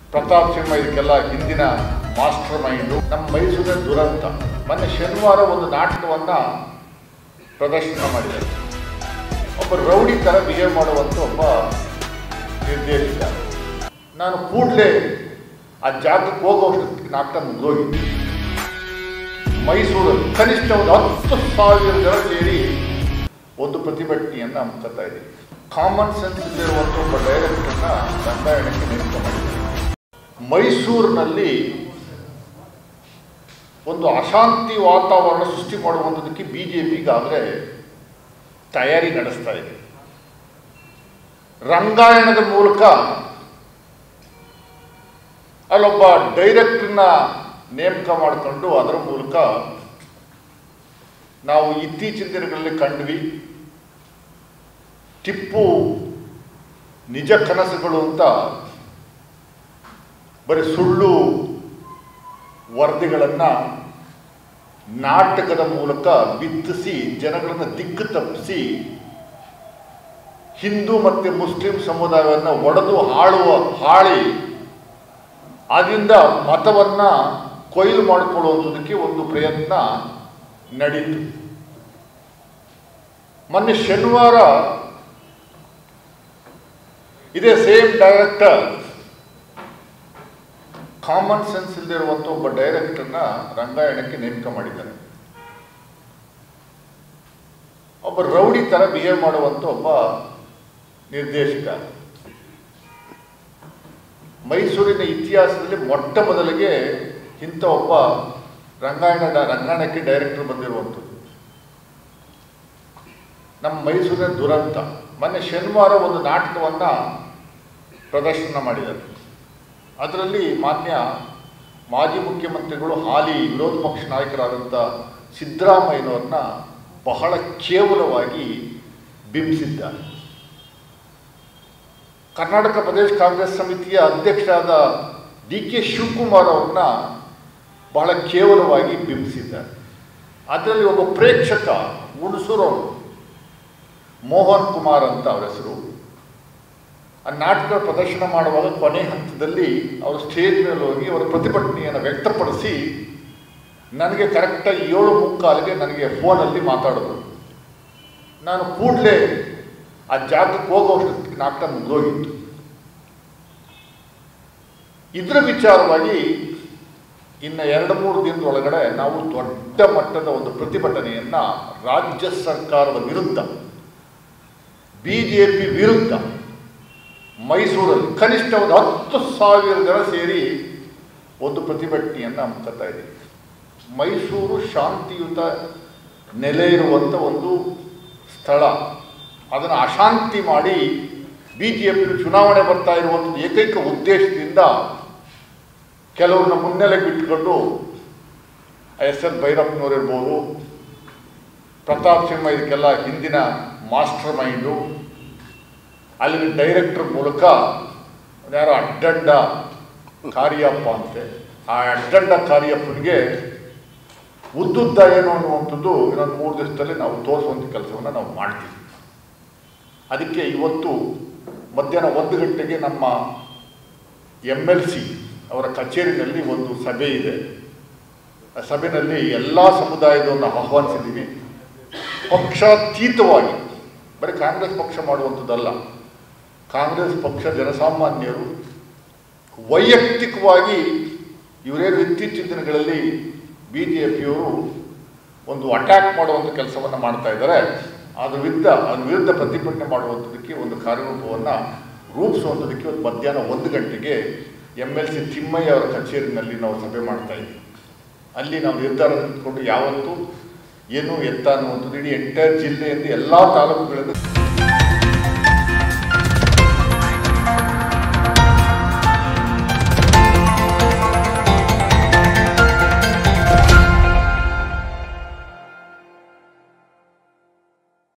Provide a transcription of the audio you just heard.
ಪ್ರತಾಪ್ ಸಿಂಹ ಇದಕ್ಕೆಲ್ಲ ಹಿಂದಿನ master mind ನಮ್ಮ ಮೈಸೂರಿನ ದುರಂತ ಮೊನ್ನೆ ಶನಿವಾರ ಒಂದು ನಾಟಕವನ್ನ ಪ್ರದರ್ಶನ ಮಾಡಿದ್ದಾರೆ ಒಬ್ಬ ರೌಡಿ ಥರ ಬಿಹೇವ್ ಮಾಡುವಂಥ ಒಬ್ಬ ನಿರ್ದೇಶಕ ನಾನು ಕೂಡಲೇ ಆ ಜಾಗಕ್ಕೆ ಹೋಗುವಷ್ಟು ನಾಟಕ ಮುಗಿದೋಗಿದ್ದೆ ಮೈಸೂರಲ್ಲಿ ಕನಿಷ್ಠ ಒಂದು ಹತ್ತು ಸಾವಿರ ಜನ ಸೇರಿ ಒಂದು ಪ್ರತಿಭಟನೆಯನ್ನು ಹಮ್ಮಿಕೊತಾ ಇದ್ದೀವಿ ಕಾಮನ್ ಸೆನ್ಸ್ ಇಲ್ಲಿರುವಂಥ ಒಬ್ಬ ಡೈರೆಕ್ಟರ್ನ ದಂಡಾಯಣಕ್ಕೆ ನೇಮಕ ಮಾಡಿದ್ದಾರೆ ಮೈಸೂರಿನಲ್ಲಿ ಒಂದು ಅಶಾಂತಿ ವಾತಾವರಣ ಸೃಷ್ಟಿ ಮಾಡುವಂಥದಕ್ಕೆ ಬಿ ಜೆ ಪಿ ಈಗಾಗಲೇ ತಯಾರಿ ನಡೆಸ್ತಾ ಇದೆ ರಂಗಾಯಣದ ಮೂಲಕ ಅಲ್ಲೊಬ್ಬ ಡೈರೆಕ್ಟರ್ನ ನೇಮಕ ಮಾಡಿಕೊಂಡು ಅದರ ಮೂಲಕ ನಾವು ಇತ್ತೀಚಿನ ದಿನಗಳಲ್ಲಿ ಕಂಡ್ವಿ ಟಿಪ್ಪು ನಿಜ ಕನಸುಗಳು ಅಂತ ಬರೀ ಸುಳ್ಳು ವರದಿಗಳನ್ನು ನಾಟಕದ ಮೂಲಕ ಬಿತ್ತಿಸಿ ಜನಗಳನ್ನು ದಿಕ್ಕು ತಪ್ಪಿಸಿ ಹಿಂದೂ ಮತ್ತು ಮುಸ್ಲಿಂ ಸಮುದಾಯವನ್ನು ಒಡೆದು ಆಳುವ ಹಾಳಿ ಅದರಿಂದ ಮತವನ್ನು ಕೊಯ್ಲು ಮಾಡಿಕೊಳ್ಳುವಂಥದಕ್ಕೆ ಒಂದು ಪ್ರಯತ್ನ ನಡೀತು ಮೊನ್ನೆ ಶನಿವಾರ ಇದೇ ಸೇಮ್ ಡೈರೆಕ್ಟರ್ ಕಾಮನ್ ಸೆನ್ಸ್ ಇಲ್ಲದಿರುವಂಥ ಒಬ್ಬ ಡೈರೆಕ್ಟರ್ನ ರಂಗಾಯಣಕ್ಕೆ ನೇಮಕ ಮಾಡಿದ್ದಾರೆ ಒಬ್ಬ ರೌಡಿ ಥರ ಬಿಹೇವ್ ಮಾಡುವಂಥ ಒಬ್ಬ ನಿರ್ದೇಶಕ ಮೈಸೂರಿನ ಇತಿಹಾಸದಲ್ಲಿ ಮೊಟ್ಟ ಮೊದಲಿಗೆ ಇಂಥ ಒಬ್ಬ ರಂಗಾಯಣದ ರಂಗಾಯಣಕ್ಕೆ ಡೈರೆಕ್ಟರ್ ಬಂದಿರುವಂಥದ್ದು ನಮ್ಮ ಮೈಸೂರಿನ ದುರಂತ ಮೊನ್ನೆ ಶನಿವಾರ ಒಂದು ನಾಟಕವನ್ನು ಪ್ರದರ್ಶನ ಮಾಡಿದ್ದಾರೆ ಅದರಲ್ಲಿ ಮಾನ್ಯ ಮಾಜಿ ಮುಖ್ಯಮಂತ್ರಿಗಳು ಹಾಲಿ ವಿರೋಧ ಪಕ್ಷ ನಾಯಕರಾದಂಥ ಸಿದ್ದರಾಮಯ್ಯನವ್ರನ್ನ ಬಹಳ ಕೇವಲವಾಗಿ ಬಿಂಬಿಸಿದ್ದಾರೆ ಕರ್ನಾಟಕ ಪ್ರದೇಶ ಕಾಂಗ್ರೆಸ್ ಸಮಿತಿಯ ಅಧ್ಯಕ್ಷರಾದ ಡಿ ಕೆ ಶಿವಕುಮಾರ್ ಅವ್ರನ್ನ ಬಹಳ ಕೇವಲವಾಗಿ ಬಿಂಬಿಸಿದ್ದಾರೆ ಅದರಲ್ಲಿ ಒಬ್ಬ ಪ್ರೇಕ್ಷಕ ಹುಣಸೂರವರು ಮೋಹನ್ ಕುಮಾರ್ ಅಂತ ಅವರ ಹೆಸರು ಆ ನಾಟಕ ಪ್ರದರ್ಶನ ಮಾಡುವಾಗ ಕೊನೆ ಹಂತದಲ್ಲಿ ಅವರು ಸ್ಟೇಜ್ ಮೇಲೆ ಹೋಗಿ ಅವರ ಪ್ರತಿಭಟನೆಯನ್ನು ವ್ಯಕ್ತಪಡಿಸಿ ನನಗೆ ಕರೆಕ್ಟಾಗಿ ಏಳು ಮುಕ್ಕಾಲಿಗೆ ನನಗೆ ಫೋನಲ್ಲಿ ಮಾತಾಡೋದು ನಾನು ಕೂಡಲೇ ಆ ಜಾಗಕ್ಕೆ ಹೋಗುವಷ್ಟು ನಾಟಕ ಮುಗಿದೋಗಿತ್ತು ಇದರ ವಿಚಾರವಾಗಿ ಇನ್ನು ಎರಡು ಮೂರು ದಿನದೊಳಗಡೆ ನಾವು ದೊಡ್ಡ ಮಟ್ಟದ ಒಂದು ಪ್ರತಿಭಟನೆಯನ್ನು ರಾಜ್ಯ ಸರ್ಕಾರದ ವಿರುದ್ಧ ಬಿ ಜೆ ಪಿ ವಿರುದ್ಧ ಮೈಸೂರಲ್ಲಿ ಕನಿಷ್ಠ ಒಂದು ಹತ್ತು ಸಾವಿರ ಜನ ಸೇರಿ ಒಂದು ಪ್ರತಿಭಟನೆಯನ್ನು ಹಮ್ಮಿಕೊತಾ ಇದ್ದೀವಿ ಮೈಸೂರು ಶಾಂತಿಯುತ ನೆಲೆ ಇರುವಂಥ ಒಂದು ಸ್ಥಳ ಅದನ್ನು ಅಶಾಂತಿ ಮಾಡಿ ಬಿ ಜೆ ಪಿ ಚುನಾವಣೆ ಬರ್ತಾ ಇರುವಂಥದ್ದು ಏಕೈಕ ಉದ್ದೇಶದಿಂದ ಕೆಲವ್ರನ್ನ ಮುನ್ನೆಲೆ ಬಿಟ್ಟುಕೊಂಡು ಎಸ್ ಎಲ್ ಭೈರಪ್ಪನವ್ರು ಪ್ರತಾಪ್ ಸಿಂಹ ಇದಕ್ಕೆಲ್ಲ ಹಿಂದಿನ ಮಾಸ್ಟರ್ ಮೈಂಡು ಅಲ್ಲಿನ ಡೈರೆಕ್ಟರ್ ಮೂಲಕ ಯಾರೋ ಅಡ್ಡಡ್ಡ ಕಾರ್ಯಪ್ಪ ಅಂತೆ ಆ ಅಡ್ಡಡ್ಡ ಕಾರ್ಯಪ್ಪನಿಗೆ ಉದ್ದುದ್ದ ಏನು ಅನ್ನುವಂಥದ್ದು ಇನ್ನೊಂದು ಮೂರು ದಿವಸದಲ್ಲಿ ನಾವು ತೋರಿಸುವಂಥ ಕೆಲಸವನ್ನು ನಾವು ಮಾಡ್ತೀವಿ ಅದಕ್ಕೆ ಇವತ್ತು ಮಧ್ಯಾಹ್ನ ಒಂದು ಗಂಟೆಗೆ ನಮ್ಮ ಎಮ್ ಎಲ್ ಸಿ ಅವರ ಕಚೇರಿನಲ್ಲಿ ಒಂದು ಸಭೆ ಇದೆ ಆ ಸಭೆಯಲ್ಲಿ ಎಲ್ಲ ಸಮುದಾಯದವನ್ನು ಆಹ್ವಾನಿಸಿದ್ದೀವಿ ಪಕ್ಷಾತೀತವಾಗಿ ಬರೀ ಕಾಂಗ್ರೆಸ್ ಪಕ್ಷ ಮಾಡುವಂಥದ್ದಲ್ಲ ಕಾಂಗ್ರೆಸ್ ಪಕ್ಷ ಜನಸಾಮಾನ್ಯರು ವೈಯಕ್ತಿಕವಾಗಿ ಇವರೇನು ಇತ್ತೀಚಿನ ದಿನಗಳಲ್ಲಿ ಬಿ ಜೆ ಪಿಯವರು ಒಂದು ಅಟ್ಯಾಕ್ ಮಾಡುವಂಥ ಕೆಲಸವನ್ನು ಮಾಡ್ತಾ ಇದ್ದಾರೆ ಅದ್ರ ವಿರುದ್ಧ ಅದ್ರ ವಿರುದ್ಧ ಪ್ರತಿಭಟನೆ ಮಾಡುವಂಥದ್ದಕ್ಕೆ ಒಂದು ಕಾರ್ಯರೂಪವನ್ನು ರೂಪಿಸುವಂಥದ್ದಕ್ಕೆ ಒಂದು ಮಧ್ಯಾಹ್ನ ಒಂದು ಗಂಟೆಗೆ ಎಮ್ ಎಲ್ ಸಿ ತಿಮ್ಮಯ್ಯ ಅವರ ಕಚೇರಿನಲ್ಲಿ ನಾವು ಸಭೆ ಮಾಡ್ತಾ ಇದ್ದೀವಿ ಅಲ್ಲಿ ನಾವು ನಿರ್ಧಾರ ತೆಗೆದುಕೊಂಡು ಯಾವತ್ತೂ ಏನು ಎತ್ತ ಅನ್ನುವಂಥದ್ದು ಇಡೀ ಎಂಟೈರ್ ಜಿಲ್ಲೆಯಿಂದ ಎಲ್ಲ ತಾಲೂಕುಗಳಿಂದ